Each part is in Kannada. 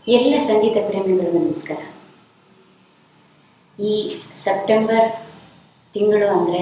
ಎಲ್ಲ ಸಂಗೀತ ಪ್ರೇಮಿಗಳಿಗೂ ನಮಸ್ಕಾರ ಈ ಸೆಪ್ಟೆಂಬರ್ ತಿಂಗಳು ಅಂದರೆ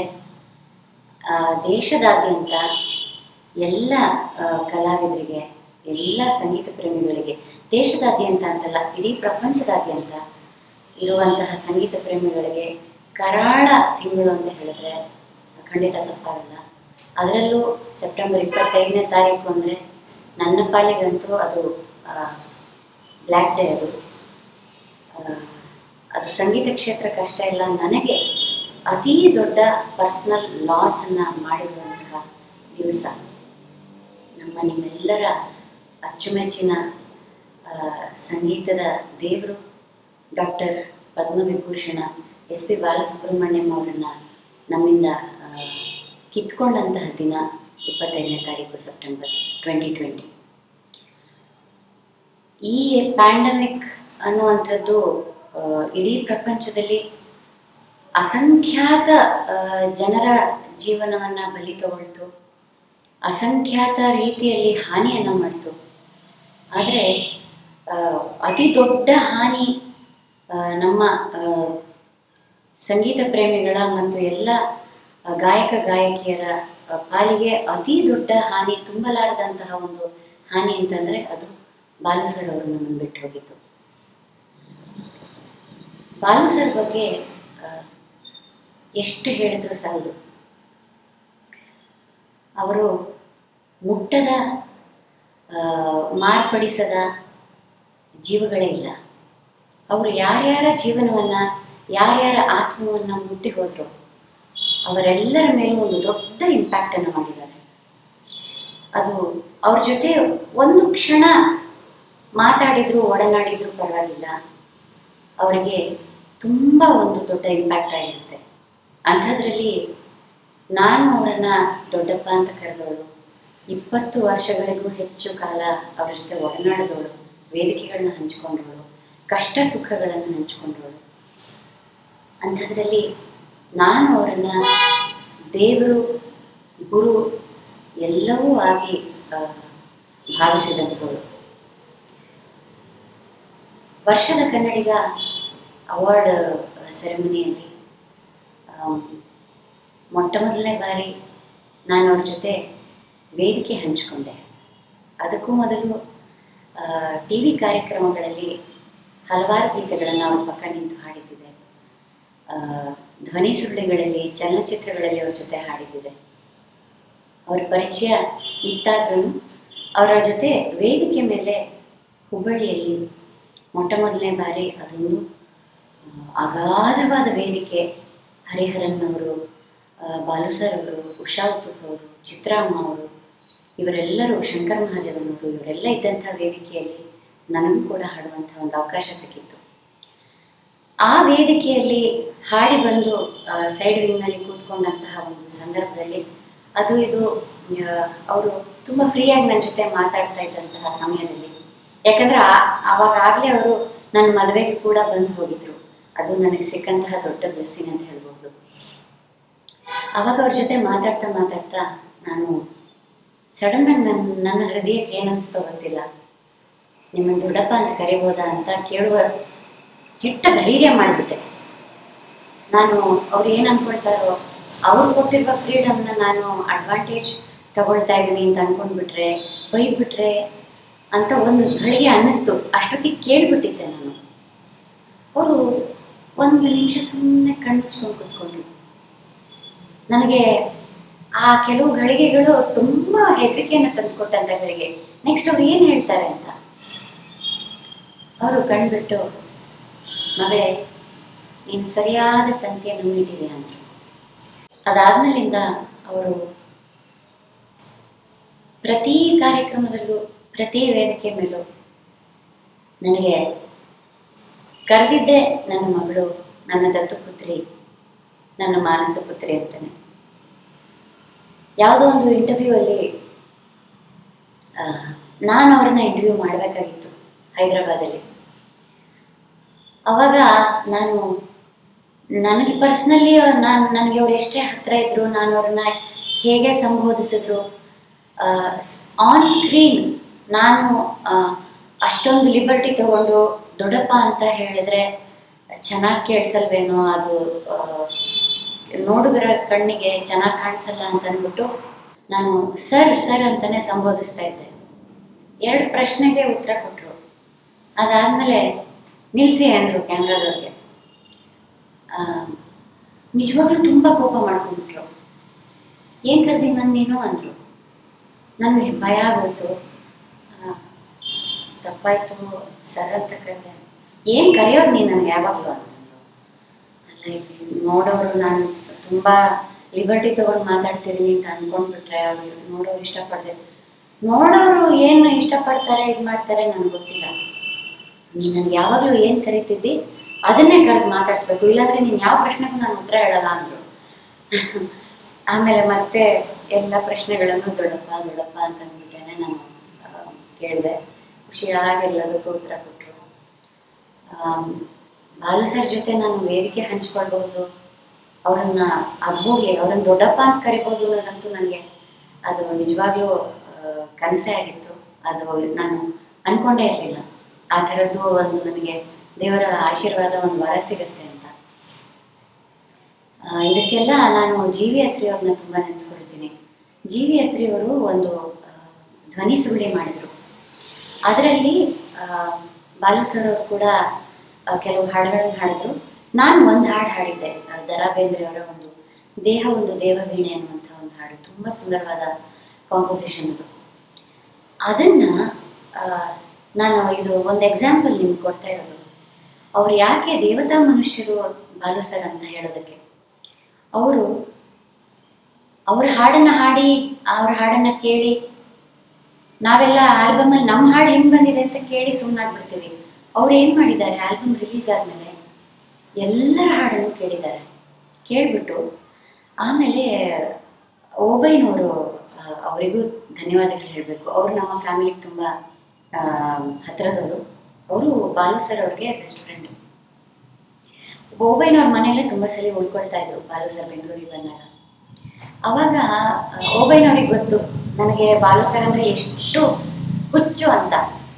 ದೇಶದಾದ್ಯಂತ ಎಲ್ಲ ಆ, ಕಲಾವಿದರಿಗೆ ಎಲ್ಲ ಸಂಗೀತ ಪ್ರೇಮಿಗಳಿಗೆ ದೇಶದಾದ್ಯಂತ ಅಂತಲ್ಲ ಇಡೀ ಪ್ರಪಂಚದಾದ್ಯಂತ ಇರುವಂತಹ ಸಂಗೀತ ಪ್ರೇಮಿಗಳಿಗೆ ಕರಾಳ ತಿಂಗಳು ಅಂತ ಹೇಳಿದ್ರೆ ಖಂಡಿತ ತಪ್ಪಾಗಲ್ಲ ಅದರಲ್ಲೂ ಸೆಪ್ಟೆಂಬರ್ ಇಪ್ಪತ್ತೈದನೇ ತಾರೀಕು ಅಂದರೆ ನನ್ನ ಪಾಲಿಗಂತೂ ಅದು ಬ್ಲ್ಯಾಕ್ ಡೇ ಅದು ಆ, ಅದು ಸಂಗೀತ ಕ್ಷೇತ್ರಕ್ಕಷ್ಟೇ ಇಲ್ಲ ನನಗೆ ಅತೀ ದೊಡ್ಡ ಪರ್ಸ್ನಲ್ ಲಾಸನ್ನು ಮಾಡಿರುವಂತಹ ದಿವಸ ನಮ್ಮ ನಿಮ್ಮೆಲ್ಲರ ಅಚ್ಚುಮೆಚ್ಚಿನ ಆ, ಸಂಗೀತದ ದೇವರು doctor Padma Vibhushan S P Balasubrahmanyam ಅವರನ್ನು ನಮ್ಮಿಂದ ಆ, ಕಿತ್ಕೊಂಡಂತಹ ದಿನ ಇಪ್ಪತ್ತೈದನೇ ತಾರೀಕು ಸೆಪ್ಟೆಂಬರ್ ಟ್ವೆಂಟಿ ಟ್ವೆಂಟಿ ಈ ಪ್ಯಾಂಡಮಿಕ್ ಅನ್ನುವಂಥದ್ದು ಆ, ಇಡೀ ಪ್ರಪಂಚದಲ್ಲಿ ಅಸಂಖ್ಯಾತ ಆ, ಜನರ ಜೀವನವನ್ನು ಬಲಿ ತಗೊಳ್ತು ಅಸಂಖ್ಯಾತ ರೀತಿಯಲ್ಲಿ ಹಾನಿಯನ್ನು ಮಾಡ್ತು ಆದರೆ ಅತಿ ದೊಡ್ಡ ಹಾನಿ ಆ, ನಮ್ಮ ಆ, ಸಂಗೀತ ಪ್ರೇಮಿಗಳ ಮತ್ತು ಎಲ್ಲ ಆ, ಗಾಯಕ ಗಾಯಕಿಯರ ಆ, ಪಾಲಿಗೆ ಅತಿ ದೊಡ್ಡ ಹಾನಿ ತುಂಬಲಾರದಂತಹ ಒಂದು ಹಾನಿ ಅಂತಂದರೆ ಅದು ಬಾಲು ಸರ್ ಅವರು ನಮ್ಮನ್ನು ಬಿಟ್ಟು ಹೋಗಿತ್ತು ಬಾಲು ಸರ್ ಬಗ್ಗೆ ಆ, ಎಷ್ಟು ಹೇಳಿದ್ರು ಸಾಲದು ಅವರು ಮುಟ್ಟದ ಆ, ಮಾರ್ಪಡಿಸದ ಜೀವಗಳೇ ಇಲ್ಲ ಅವರು ಯಾರ್ಯಾರ ಜೀವನವನ್ನು ಯಾರ್ಯಾರ ಆತ್ಮವನ್ನು ಮುಟ್ಟಿ ಹೋದ್ರು ಅವರೆಲ್ಲರ ಮೇಲೂ ಒಂದು ದೊಡ್ಡ ಇಂಪ್ಯಾಕ್ಟನ್ನು ಮಾಡಿದ್ದಾರೆ ಅದು ಅವ್ರ ಜೊತೆ ಒಂದು ಕ್ಷಣ ಮಾತಾಡಿದ್ರು ಒಡನಾಡಿದ್ರು ಪರವಾಗಿಲ್ಲ ಅವರಿಗೆ ತುಂಬ ಒಂದು ದೊಡ್ಡ ಇಂಪ್ಯಾಕ್ಟ್ ಆಗಿರುತ್ತೆ ಅಂಥದ್ರಲ್ಲಿ ನಾನು ಅವರನ್ನು ದೊಡ್ಡಪ್ಪ ಅಂತ ಕರೆದವಳು ಇಪ್ಪತ್ತು ವರ್ಷಗಳಿಗೂ ಹೆಚ್ಚು ಕಾಲ ಅವ್ರ ಜೊತೆ ಒಡನಾಡಿದವಳು ವೇದಿಕೆಗಳನ್ನ ಹಂಚ್ಕೊಂಡವಳು ಕಷ್ಟ ಸುಖಗಳನ್ನು ಹಂಚ್ಕೊಂಡವಳು ಅಂಥದ್ರಲ್ಲಿ ನಾನು ಅವರನ್ನು ದೇವರು ಗುರು ಎಲ್ಲವೂ ಆಗಿ ಆ, ಭಾವಿಸಿದಂಥವಳು ವರ್ಷದ ಕನ್ನಡಿಗ ಅವಾರ್ಡ್ ಸೆರೆಮನಿಯಲ್ಲಿ ಮೊಟ್ಟ ಮೊದಲನೇ ಬಾರಿ ನಾನು ಅವ್ರ ಜೊತೆ ವೇದಿಕೆ ಹಂಚಿಕೊಂಡೆ ಅದಕ್ಕೂ ಮೊದಲು ಟಿ ವಿ ಕಾರ್ಯಕ್ರಮಗಳಲ್ಲಿ ಹಲವಾರು ಗೀತೆಗಳನ್ನು ಅವ್ರ ಪಕ್ಕ ನಿಂತು ಹಾಡಿದ್ದಿದೆ ಆ, ಧ್ವನಿ ಸುರುಳಿಗಳಲ್ಲಿ ಚಲನಚಿತ್ರಗಳಲ್ಲಿ ಅವ್ರ ಜೊತೆ ಹಾಡಿದ್ದಿದೆ ಅವ್ರ ಪರಿಚಯ ಇತ್ತಾದ್ರೂ ಅವರ ಜೊತೆ ವೇದಿಕೆ ಮೇಲೆ ಹುಬ್ಬಳ್ಳಿಯಲ್ಲಿ ಮೊಟ್ಟ ಮೊದಲನೇ ಬಾರಿ ಅದೊಂದು ಆ, ಅಗಾಧವಾದ ವೇದಿಕೆ ಹರಿಹರನ್ ಅವರು ಆ, ಬಾಲು ಸರ್ ಅವರು ಉಷಾ ಉತ್ತುಪ್ ಅವರು ಚಿತ್ರಾಮ್ಮ ಅವರು ಇವರೆಲ್ಲರೂ ಶಂಕರ್ ಮಹಾದೇವನ್ ಅವರು ಇವರೆಲ್ಲ ಇದ್ದಂಥ ವೇದಿಕೆಯಲ್ಲಿ ನನಗೂ ಕೂಡ ಹಾಡುವಂಥ ಒಂದು ಅವಕಾಶ ಸಿಕ್ಕಿತ್ತು ಆ ವೇದಿಕೆಯಲ್ಲಿ ಹಾಡಿ ಬಂದು ಸೈಡ್ ವಿಂಗ್ನಲ್ಲಿ ಕೂತ್ಕೊಂಡಂತಹ ಒಂದು ಸಂದರ್ಭದಲ್ಲಿ ಅದು ಇದು ಅವರು ತುಂಬ ಫ್ರೀಯಾಗಿ ನನ್ನ ಜೊತೆ ಮಾತಾಡ್ತಾ ಇದ್ದಂತಹ ಸಮಯದಲ್ಲಿ ಯಾಕಂದ್ರೆ ಆ- ಆವಾಗ ಆಗಲೇ ಅವರು ನನ್ನ ಮದುವೆಗೆ ಕೂಡ ಬಂದು ಹೋಗಿದ್ರು ಅದು ನನಗೆ ಸಿಕ್ಕಂತಹ ದೊಡ್ಡ ಬ್ಲೆಸ್ಸಿಂಗ್ ಅಂತ ಹೇಳ್ಬೋದು ಅವಾಗ ಅವ್ರ ಜೊತೆ ಮಾತಾಡ್ತಾ ಮಾತಾಡ್ತಾ ನಾನು ಸಡನ್ನಾಗಿ ನನ್ನ ನನ್ನ ಹೃದಯಕ್ಕೆ ಏನು ಅನಿಸ್ತೋ ಗೊತ್ತಿಲ್ಲ ನಿಮ್ಮನ್ನು ದೊಡ್ಡಪ್ಪ ಅಂತ ಕರಿಬೋದಾ ಅಂತ ಕೇಳುವ ಕೆಟ್ಟ ಧೈರ್ಯ ಮಾಡಿಬಿಟ್ಟೆ ನಾನು ಅವ್ರು ಏನು ಅನ್ಕೊಳ್ತಾರೋ ಅವ್ರು ಕೊಟ್ಟಿರುವ ಫ್ರೀಡಮ್ನ ನಾನು ಅಡ್ವಾಂಟೇಜ್ ತಗೊಳ್ತಾ ಇದ್ದೀನಿ ಅಂತ ಅನ್ಕೊಂಡ್ಬಿಟ್ರೆ ಬೈದ್ಬಿಟ್ರೆ ಅಂತ ಒಂದು ಗಳಿಗೆ ಅನ್ನಿಸ್ತು ಅಷ್ಟೊತ್ತಿಗೆ ಕೇಳಿಬಿಟ್ಟಿದ್ದೆ ನಾನು ಅವರು ಒಂದು ನಿಮಿಷ ಸುಮ್ಮನೆ ಕಣ್ಣು ಮುಚ್ಕೊಂಡು ಕೂತ್ಕೊಂಡ್ರು ನನಗೆ ಆ ಕೆಲವು ಗಳಿಗೆಗಳು ತುಂಬ ಹೆದರಿಕೆಯನ್ನು ತಂದುಕೊಟ್ಟಂಥ ಗಳಿಗೆ ನೆಕ್ಸ್ಟ್ ಅವ್ರು ಏನು ಹೇಳ್ತಾರೆ ಅಂತ ಅವರು ಕಣ್ಬಿಟ್ಟು ಮಗಳೇ ನೀನು ಸರಿಯಾದ ತಂತಿಯನ್ನು ಮೀಟಿದೆಯಾ ಅಂತ ಅದಾದ್ಮೇಲಿಂದ ಅವರು ಪ್ರತಿ ಕಾರ್ಯಕ್ರಮದಲ್ಲೂ ಪ್ರತಿ ವೇದಿಕೆ ಮೇಲೂ ನನಗೆ ಕರೆದಿದ್ದೆ ನನ್ನ ಮಗಳು ನನ್ನ ದತ್ತುಪುತ್ರಿ ನನ್ನ ಮಾನಸ ಪುತ್ರಿ ಅಂತಾನೆ ಯಾವುದೋ ಒಂದು ಇಂಟರ್ವ್ಯೂ ಅಲ್ಲಿ ಆ, ನಾನು ಅವ್ರನ್ನ ಇಂಟರ್ವ್ಯೂ ಮಾಡಬೇಕಾಗಿತ್ತು ಹೈದರಾಬಾದಲ್ಲಿ ಅವಾಗ ನಾನು ನನಗೆ ಪರ್ಸ್ನಲಿ ನಾನು ನನಗೆ ಅವ್ರು ಎಷ್ಟೇ ಹತ್ತಿರ ಇದ್ದರು ನಾನು ಅವ್ರನ್ನ ಹೇಗೆ ಸಂಬೋಧಿಸಿದ್ರು ಆನ್ ಸ್ಕ್ರೀನ್ ನಾನು ಆ, ಅಷ್ಟೊಂದು ಲಿಬರ್ಟಿ ತಗೊಂಡು ದೊಡ್ಡಪ್ಪ ಅಂತ ಹೇಳಿದ್ರೆ ಚೆನ್ನಾಗಿ ಕೇಳಿಸಲ್ವೇನೋ ಅದು ಆ, ನೋಡುಗರ ಕಣ್ಣಿಗೆ ಚೆನ್ನಾಗಿ ಕಾಣಿಸಲ್ಲ ಅಂತ ಅಂದ್ಬಿಟ್ಟು ನಾನು ಸರ್ ಸರ್ ಅಂತಾನೆ ಸಂಬೋಧಿಸ್ತಾ ಇದ್ದೆ ಎರಡು ಪ್ರಶ್ನೆಗೆ ಉತ್ತರ ಕೊಟ್ಟರು ಅದಾದಮೇಲೆ ನಿಲ್ಲಿಸಿ ಅಂದರು ಕ್ಯಾಮ್ರಾದವ್ರಿಗೆ ನಿಜವಾಗ್ಲೂ ತುಂಬ ಕೋಪ ಮಾಡ್ಕೊಂಡ್ಬಿಟ್ರು ಏನು ಕರ್ದಿ ನಾನು ನೀನು ಅಂದರು ನನಗೆ ಭಯ ಆಗೋಯ್ತು ಆ, ತಪ್ಪಾಯ್ತು ಸರ್ ಅಂತ ಕರೆದೆ ಏನು ಕರೆಯೋದು ನೀನು ನನಗೆ ಯಾವಾಗಲೂ ಅಂತಂದ್ರು ಅಲ್ಲ ಇಲ್ಲಿ ನೋಡೋರು ನಾನು ತುಂಬ ಲಿಬರ್ಟಿ ತೊಗೊಂಡು ಮಾತಾಡ್ತಿದ್ದೀನಿ ಅಂತ ಅಂದ್ಕೊಂಡ್ಬಿಟ್ರೆ ಅವ್ರು ನೋಡೋರು ಇಷ್ಟಪಡದೆ ನೋಡೋರು ಏನು ಇಷ್ಟಪಡ್ತಾರೆ ಇದು ಮಾಡ್ತಾರೆ ನನಗೆ ಗೊತ್ತಿಲ್ಲ ನೀನು ನನಗೆ ಯಾವಾಗಲೂ ಏನು ಕರಿತಿದ್ದಿ ಅದನ್ನೇ ಕರೆದು ಮಾತಾಡಿಸ್ಬೇಕು ಇಲ್ಲಾಂದ್ರೆ ನೀನು ಯಾವ ಪ್ರಶ್ನೆಗೂ ನಾನು ಉತ್ತರ ಹೇಳಲ್ಲ ಅಂದರು ಆಮೇಲೆ ಮತ್ತೆ ಎಲ್ಲ ಪ್ರಶ್ನೆಗಳನ್ನು ದೊಡ್ಡಪ್ಪ ದೊಡ್ಡಪ್ಪ ಅಂತ ಅಂದ್ಬಿಟ್ಟೇನೆ ನಾನು ಕೇಳಿದೆ ಖುಷಿಯಾಗಿ ಎಲ್ಲದಕ್ಕೂ ಉತ್ತರ ಕೊಟ್ಟರು ಬಾಲು ಸರ್ ಜೊತೆ ನಾನು ವೇದಿಕೆ ಹಂಚ್ಕೊಳ್ಬಹುದು ಅವರನ್ನ ಅದು ಹೋಗ್ಲಿ ಅವ್ರನ್ನ ದೊಡ್ಡಪ್ಪ ಅಂತ ಕರಿಬೋದು ಅನ್ನೋದಂತೂ ನನಗೆ ಅದು ನಿಜವಾಗ್ಲೂ ಆ, ಕನಸೇ ಆಗಿತ್ತು ಅದು ನಾನು ಅನ್ಕೊಂಡೇ ಇರಲಿಲ್ಲ ಆ ಥರದ್ದು ಒಂದು ನನಗೆ ದೇವರ ಆಶೀರ್ವಾದ ಒಂದು ವರ ಸಿಗುತ್ತೆ ಅಂತ ಆ, ಇದಕ್ಕೆಲ್ಲ ನಾನು ಜಿ ವಿ ಅತ್ರಿಯವ್ರನ್ನ ತುಂಬ ನೆನೆಸ್ಕೊಳ್ತೀನಿ ಜಿ ವಿ ಅತ್ರಿಯವರು ಒಂದು ಆ, ಧ್ವನಿ ಸುರುಳಿ ಮಾಡಿದರು ಅದರಲ್ಲಿ ಬಾಲು ಸರ್ ಅವರು ಕೂಡ ಆ, ಕೆಲವು ಹಾಡುಗಳನ್ನು ಹಾಡಿದ್ರು ನಾನು ಒಂದು ಹಾಡು ಹಾಡಿದ್ದೆ ಆ, ದರಾ ಬೇಂದ್ರೆ ಅವರ ಒಂದು ದೇಹ ಒಂದು ದೇವವೀಣೆ ಅನ್ನುವಂಥ ಒಂದು ಹಾಡು ತುಂಬ ಸುಂದರವಾದ ಕಾಂಪೋಸಿಷನ್ ಅದು ಅದನ್ನು ನಾನು ಇದು ಒಂದು ಎಕ್ಸಾಂಪಲ್ ನಿಮ್ಗೆ ಕೊಡ್ತಾ ಇರೋದು ಅವ್ರು ಯಾಕೆ ದೇವತಾ ಮನುಷ್ಯರು ಬಾಲು ಸರ್ ಅಂತ ಹೇಳೋದಕ್ಕೆ ಅವರು ಅವ್ರ ಹಾಡನ್ನು ಹಾಡಿ ಅವ್ರ ಹಾಡನ್ನು ಕೇಳಿ ನಾವೆಲ್ಲ ಆಲ್ಬಮಲ್ಲಿ ನಮ್ಮ ಹಾಡು ಹೆಂಗೆ ಬಂದಿದೆ ಅಂತ ಕೇಳಿ ಸುಮ್ಮನಾಗ್ಬಿಡ್ತೀವಿ ಅವ್ರು ಏನು ಮಾಡಿದ್ದಾರೆ ಆಲ್ಬಮ್ ರಿಲೀಸ್ ಆದಮೇಲೆ ಎಲ್ಲರ ಹಾಡನ್ನು ಕೇಳಿದ್ದಾರೆ ಕೇಳಿಬಿಟ್ಟು ಆಮೇಲೆ ಓಬೈನವರು ಆ, ಅವರಿಗೂ ಧನ್ಯವಾದಗಳು ಹೇಳಬೇಕು ಅವರು ನಮ್ಮ ಫ್ಯಾಮಿಲಿಗೆ ತುಂಬ ಹತ್ತಿರದವರು ಅವರು ಬಾಲು ಸರ್ ಅವ್ರಿಗೆ ಬೆಸ್ಟ್ ಫ್ರೆಂಡು ಓಬೈನವ್ರ ಮನೆಯಲ್ಲೇ ತುಂಬ ಸಲ ಉಳ್ಕೊಳ್ತಾ ಇದ್ರು ಬಾಲು ಸರ್ ಬೆಂಗಳೂರಿಗೆ ಬಂದಾಗ ಅವಾಗ ಓಬೈನವ್ರಿಗೆ ಗೊತ್ತು ನನಗೆ ಬಾಲು ಸರ್ ಅಂದರೆ ಎಷ್ಟು ಹುಚ್ಚು ಅಂತ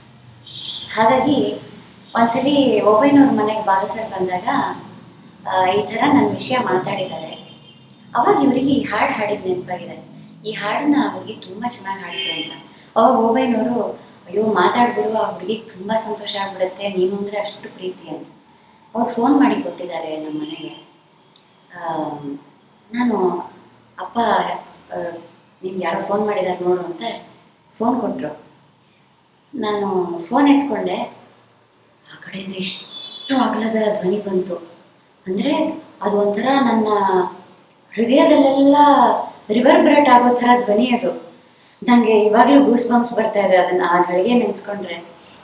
ಹಾಗಾಗಿ ಒಂದ್ಸಲಿ ಓಬೈನವ್ರ ಮನೆಗೆ ಬಾಲು ಸರ್ ಬಂದಾಗ ಆ, ಈ ಥರ ನನ್ನ ವಿಷಯ ಮಾತಾಡಿದ್ದಾರೆ ಅವಾಗ ಇವರಿಗೆ ಈ ಹಾಡು ಹಾಡಿದ ನೆನಪಾಗಿದೆ ಈ ಹಾಡನ್ನ ಆ ಹುಡುಗಿ ತುಂಬ ಚೆನ್ನಾಗಿ ಹಾಡಿದ್ರು ಅಂತ ಅವಾಗ ಓಬೈನವರು ಅಯ್ಯೋ ಮಾತಾಡ್ಬಿಡು ಆ ಹುಡುಗಿಗೆ ತುಂಬ ಸಂತೋಷ ಆಗ್ಬಿಡುತ್ತೆ ನೀನು ಅಂದರೆ ಅಷ್ಟು ಪ್ರೀತಿ ಅಂತ ಅವ್ರು ಫೋನ್ ಮಾಡಿ ಕೊಟ್ಟಿದ್ದಾರೆ ನಮ್ಮ ಮನೆಗೆ ಆಮ್, ನಾನು ಅಪ್ಪ ನಿಮ್ಗೆ ಯಾರೋ ಫೋನ್ ಮಾಡಿದ್ದಾರೆ ನೋಡು ಅಂತ ಫೋನ್ ಕೊಟ್ಟರು ನಾನು ಫೋನ್ ಎತ್ಕೊಂಡೆ ಆ ಕಡೆಯಿಂದ ಇಷ್ಟು ಅಗಲದರ ಧ್ವನಿ ಬಂತು ಅಂದರೆ ಅದು ಒಂಥರ ನನ್ನ ಹೃದಯದಲ್ಲೆಲ್ಲ ರಿವರ್ಬ್ರೇಟ್ ಆಗೋ ಥರ ಧ್ವನಿ ಅದು ನನಗೆ ಇವಾಗಲೂ ಗೂಸ್ ಬಂಪ್ಸ್ ಬರ್ತಾ ಇದೆ ಅದನ್ನು ಆ ಗಳಿಗೆ ನೆನೆಸ್ಕೊಂಡ್ರೆ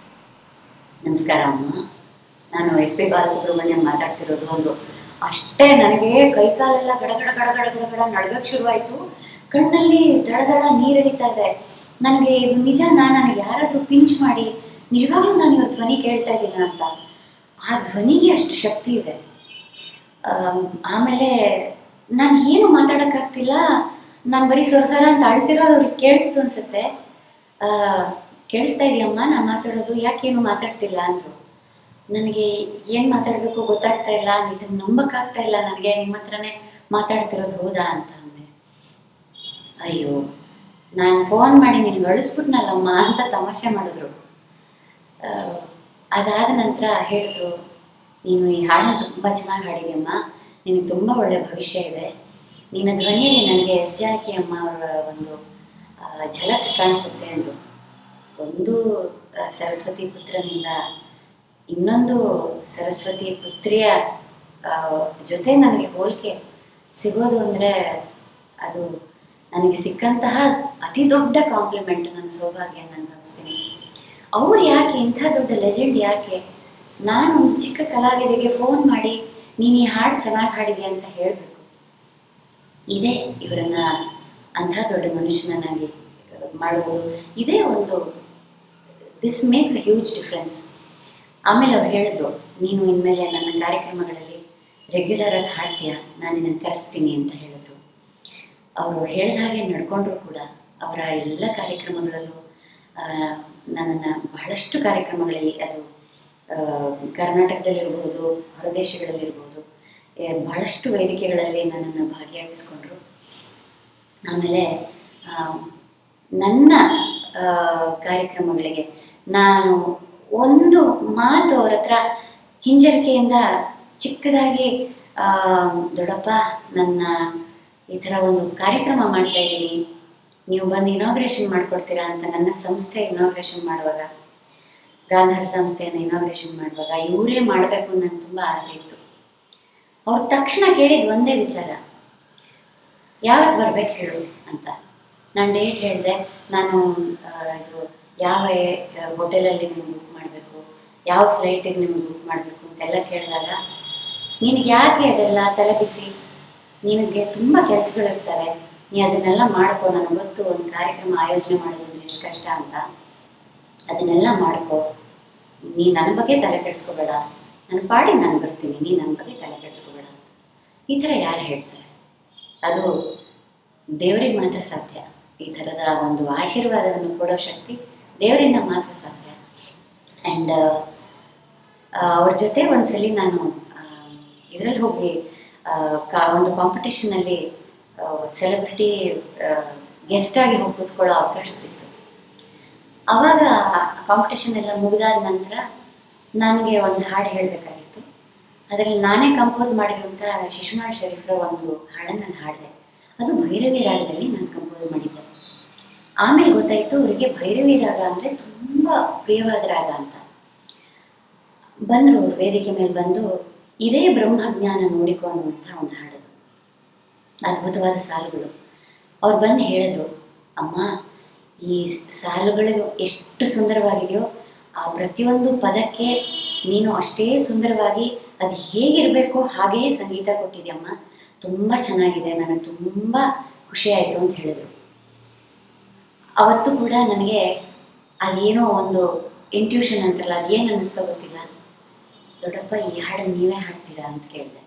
ನಮಸ್ಕಾರ ಅಮ್ಮ ನಾನು ಎಸ್ ಪಿ ಬಾಲಸುಬ್ರಹ್ಮಣ್ಯಂ ಮಾತಾಡ್ತಿರೋದು ಒಂದು ಅಷ್ಟೇ ನನಗೆ ಕೈಕಾಲೆಲ್ಲ ಗಡಗಡ ಗಡಗಡ ಗಡಗಡ ನಡ್ಗಕ್ಕೆ ಶುರುವಾಯಿತು ಕಣ್ಣಲ್ಲಿ ದಡ ದಡ ನೀರಿಳಿತಾ ಇದೆ ನನಗೆ ಇದು ನಿಜನಾ ನನಗೆ ಯಾರಾದರೂ ಪಿಂಚ್ ಮಾಡಿ ನಿಜವಾಗ್ಲೂ ನಾನು ಇವ್ರ ಧ್ವನಿ ಕೇಳ್ತಾ ಇದ್ದೀನ ಅಂತ ಆ ಧ್ವನಿಗೆ ಅಷ್ಟು ಶಕ್ತಿ ಇದೆ ಆಮ್, ಆಮೇಲೆ ನಾನು ಏನು ಮಾತಾಡೋಕ್ಕಾಗ್ತಿಲ್ಲ ನಾನು ಬರೀ ಸೊರ ಸೊರ ಅಂತ ಅಳ್ತಿರೋದು ಅವ್ರಿಗೆ ಕೇಳಿಸ್ತು ಅನ್ಸುತ್ತೆ ಆ, ಕೇಳಿಸ್ತಾ ಇದೆಯಮ್ಮ ನಾನು ಮಾತಾಡೋದು ಯಾಕೇನು ಮಾತಾಡ್ತಿಲ್ಲ ಅಂದರು ನನಗೆ ಏನು ಮಾತಾಡಬೇಕು ಗೊತ್ತಾಗ್ತಾ ಇಲ್ಲ ಇದನ್ನು ನಂಬಕ್ಕಾಗ್ತಾ ಇಲ್ಲ ನನಗೆ ನಿಮ್ಮ ಹತ್ರನೇ ಮಾತಾಡ್ತಿರೋದು ಹೌದಾ ಅಂತ ಅಂದೆ ಅಯ್ಯೋ ನಾನು ಫೋನ್ ಮಾಡಿ ನಿನಗೆ ಅಳಿಸ್ಬಿಟ್ನಲ್ಲಮ್ಮ ಅಂತ ತಮಾಷೆ ಮಾಡಿದ್ರು ಆ, ಅದಾದ ನಂತರ ಹೇಳಿದ್ರು ನೀನು ಈ ಹಾಡನ್ನು ತುಂಬ ಚೆನ್ನಾಗಿ ಹಾಡಿದೆಯಮ್ಮ ನಿನಗೆ ತುಂಬ ಒಳ್ಳೆಯ ಭವಿಷ್ಯ ಇದೆ ನಿನ್ನ ಧ್ವನಿಯಲ್ಲಿ ನನಗೆ ಎಸ್ ಜಾನಕಿ ಅಮ್ಮ ಅವರ ಒಂದು ಆ, ಝಲಕ್ ಕಾಣಿಸುತ್ತೆ ಅಂದರು ಒಂದು ಆ, ಸರಸ್ವತಿ ಪುತ್ರನಿಂದ ಇನ್ನೊಂದು ಸರಸ್ವತಿ ಪುತ್ರಿಯ ಆ, ಜೊತೆ ನನಗೆ ಹೋಲಿಕೆ ಸಿಗೋದು ಅಂದರೆ ಅದು ನನಗೆ ಸಿಕ್ಕಂತಹ ಅತಿ ದೊಡ್ಡ ಕಾಂಪ್ಲಿಮೆಂಟ್ ನನ್ನ ಸೌಭಾಗ್ಯ ನಾನು ಭಾವಿಸ್ತೀನಿ ಅವ್ರು ಯಾಕೆ ಇಂಥ ದೊಡ್ಡ ಲೆಜೆಂಡ್ ಯಾಕೆ ನಾನು ಒಂದು ಚಿಕ್ಕ ಕಲಾವಿದೆಗೆ ಫೋನ್ ಮಾಡಿ ನೀನು ಈ ಹಾಡು ಚೆನ್ನಾಗಿ ಹಾಡಿದೆ ಅಂತ ಹೇಳಬೇಕು ಇದೇ ಇವರನ್ನ ಅಂಥ ದೊಡ್ಡ ಮನುಷ್ಯನನ್ನಾಗಿ ಮಾಡುವುದು ಇದೇ ಒಂದು this makes a huge difference ಆಮೇಲೆ ಅವ್ರು ಹೇಳಿದ್ರು ನೀನು ಇನ್ಮೇಲೆ ನನ್ನ ಕಾರ್ಯಕ್ರಮಗಳಲ್ಲಿ ರೆಗ್ಯುಲರ್ ಆಗಿ ಹಾಡ್ತೀಯಾ ನಾನು ನಿನ್ನನ್ನು ಕರೆಸ್ತೀನಿ ಅಂತ ಹೇಳಿದ್ರು ಅವರು ಹೇಳಿದ ಹಾಗೆ ನಡ್ಕೊಂಡ್ರು ಕೂಡ ಅವರ ಎಲ್ಲ ಕಾರ್ಯಕ್ರಮಗಳಲ್ಲೂ ಆ, ನನ್ನನ್ನು ಬಹಳಷ್ಟು ಕಾರ್ಯಕ್ರಮಗಳಲ್ಲಿ ಅದು ಆ, ಕರ್ನಾಟಕದಲ್ಲಿರ್ಬೋದು ಹೊರದೇಶಗಳಲ್ಲಿರ್ಬೋದು ಏ, ಬಹಳಷ್ಟು ವೇದಿಕೆಗಳಲ್ಲಿ ನನ್ನನ್ನು ಭಾಗಿಯಾಗಿಸ್ಕೊಂಡ್ರು ಆಮೇಲೆ ಆ, ನನ್ನ ಆ, ಕಾರ್ಯಕ್ರಮಗಳಿಗೆ ನಾನು ಒಂದು ಮಾತು ಅವ್ರ ಹತ್ರ ಹಿಂಜರಿಕೆಯಿಂದ ಚಿಕ್ಕದಾಗಿ ಆ, ದೊಡ್ಡಪ್ಪ ನನ್ನ ಈ ಥರ ಒಂದು ಕಾರ್ಯಕ್ರಮ ಮಾಡ್ತಾ ಇದ್ದೀನಿ ನೀವು ಬಂದು ಇನಾಗ್ರೇಷನ್ ಮಾಡ್ಕೊಡ್ತೀರಾ ಅಂತ ನನ್ನ ಸಂಸ್ಥೆ ಇನಾಗ್ರೇಷನ್ ಮಾಡುವಾಗ ಗಾಂಧಾರ್ ಸಂಸ್ಥೆಯನ್ನು ಇನಾಗ್ರೇಷನ್ ಮಾಡುವಾಗ ಇವರೇ ಮಾಡಬೇಕು ಅಂತ ನನಗೆ ತುಂಬ ಆಸೆ ಇತ್ತು ಅವ್ರು ತಕ್ಷಣ ಕೇಳಿದ ಒಂದೇ ವಿಚಾರ ಯಾವತ್ತು ಬರ್ಬೇಕು ಹೇಳು ಅಂತ ನಾನು ಡೇಟ್ ಹೇಳಿದೆ ನಾನು ಆ, ಇದು ಯಾವ ಹೋಟೆಲಲ್ಲಿ ನಿಮ್ಗೆ ಬುಕ್ ಮಾಡಬೇಕು ಯಾವ ಫ್ಲೈಟಿಗೆ ನಿಮ್ಗೆ ಬುಕ್ ಮಾಡಬೇಕು ಅಂತೆಲ್ಲ ಕೇಳಿದಾಗ ನಿನಗೆ ಯಾಕೆ ಅದೆಲ್ಲ ತಲೆ ಬಿಸಿ ನಿನಗೆ ತುಂಬ ಕೆಲಸಗಳಿರ್ತವೆ ನೀ ಅದನ್ನೆಲ್ಲ ಮಾಡ್ಕೋ ನನಗೆ ಗೊತ್ತು ಒಂದು ಕಾರ್ಯಕ್ರಮ ಆಯೋಜನೆ ಮಾಡೋದು ಅಂದ್ರೆ ಎಷ್ಟು ಕಷ್ಟ ಅಂತ ಅದನ್ನೆಲ್ಲ ಮಾಡ್ಕೋ ನೀ ನನ್ನ ಬಗ್ಗೆ ತಲೆ ಕೆಡಿಸ್ಕೋಬೇಡ ನನ್ನ ಪಾಡಿಗೆ ನಾನು ಬರ್ತೀನಿ ನೀ ನನ್ನ ಬಗ್ಗೆ ತಲೆ ಕೆಡಿಸ್ಕೋಬೇಡ ಅಂತ ಈ ಥರ ಯಾರು ಹೇಳ್ತಾರೆ ಅದು ದೇವರಿಗೆ ಮಾತ್ರ ಸಾಧ್ಯ ಈ ಥರದ ಒಂದು ಆಶೀರ್ವಾದವನ್ನು ಕೊಡೋ ಶಕ್ತಿ ದೇವರಿಂದ ಮಾತ್ರ ಸಾಧ್ಯ ಆ್ಯಂಡ್ ಅವ್ರ ಜೊತೆ ಒಂದ್ಸಲಿ ನಾನು ಇದರಲ್ಲಿ ಹೋಗಿ ಆ, ಕಾ ಒಂದು ಕಾಂಪಿಟೇಷನಲ್ಲಿ ಸೆಲೆಬ್ರಿಟಿ ಗೆಸ್ಟ್ ಆಗಿ ಹೋಗಿ ಕೂತ್ಕೊಳ್ಳೋ ಅವಕಾಶ ಸಿಕ್ತು ಆವಾಗ ಕಾಂಪಿಟೇಷನ್ ಎಲ್ಲ ಮುಗಿದಾದ ನಂತರ ನನಗೆ ಒಂದು ಹಾಡು ಹೇಳಬೇಕಾಗಿತ್ತು ಅದರಲ್ಲಿ ನಾನೇ ಕಂಪೋಸ್ ಮಾಡಿರುವಂಥ ಶಿಶುನಾಳ್ ಶರೀಫ್ರ ಒಂದು ಹಾಡನ್ನು ನಾನು ಹಾಡಿದೆ ಅದು ಭೈರವಿ ರಾಗದಲ್ಲಿ ನಾನು ಕಂಪೋಸ್ ಮಾಡಿದ್ದೆ ಆಮೇಲೆ ಗೊತ್ತಾಯಿತು ಅವರಿಗೆ ಭೈರವಿ ರಾಗ ಅಂದರೆ ತುಂಬ ಪ್ರಿಯವಾದ ರಾಗ ಅಂತ ಬಂದರು ಅವ್ರು ವೇದಿಕೆ ಮೇಲೆ ಬಂದು ಇದೇ ಬ್ರಹ್ಮಜ್ಞಾನ ನೋಡಿಕೊ ಅನ್ನುವಂಥ ಒಂದು ಹಾಡದು ಅದ್ಭುತವಾದ ಸಾಲುಗಳು ಅವ್ರು ಬಂದು ಹೇಳಿದ್ರು ಅಮ್ಮ ಈ ಸಾಲುಗಳು ಎಷ್ಟು ಸುಂದರವಾಗಿದೆಯೋ ಆ ಪ್ರತಿಯೊಂದು ಪದಕ್ಕೆ ನೀನು ಅಷ್ಟೇ ಸುಂದರವಾಗಿ ಅದು ಹೇಗಿರಬೇಕೋ ಹಾಗೆಯೇ ಸಂಗೀತ ಕೊಟ್ಟಿದ್ಯಮ್ಮ ತುಂಬ ಚೆನ್ನಾಗಿದೆ ನನಗೆ ತುಂಬ ಖುಷಿಯಾಯಿತು ಅಂತ ಹೇಳಿದರು ಅವತ್ತು ಕೂಡ ನನಗೆ ಅದೇನೋ ಒಂದು ಇಂಟ್ಯೂಷನ್ ಅಂತಾರಲ್ಲ ಅದೇನು ಅನ್ನಿಸ್ತೋ ಗೊತ್ತಿಲ್ಲ ದೊಡ್ಡಪ್ಪ ಈ ಹಾಡನ್ನು ನೀವೇ ಹಾಡ್ತೀರಾ ಅಂತ ಕೇಳಿದೆ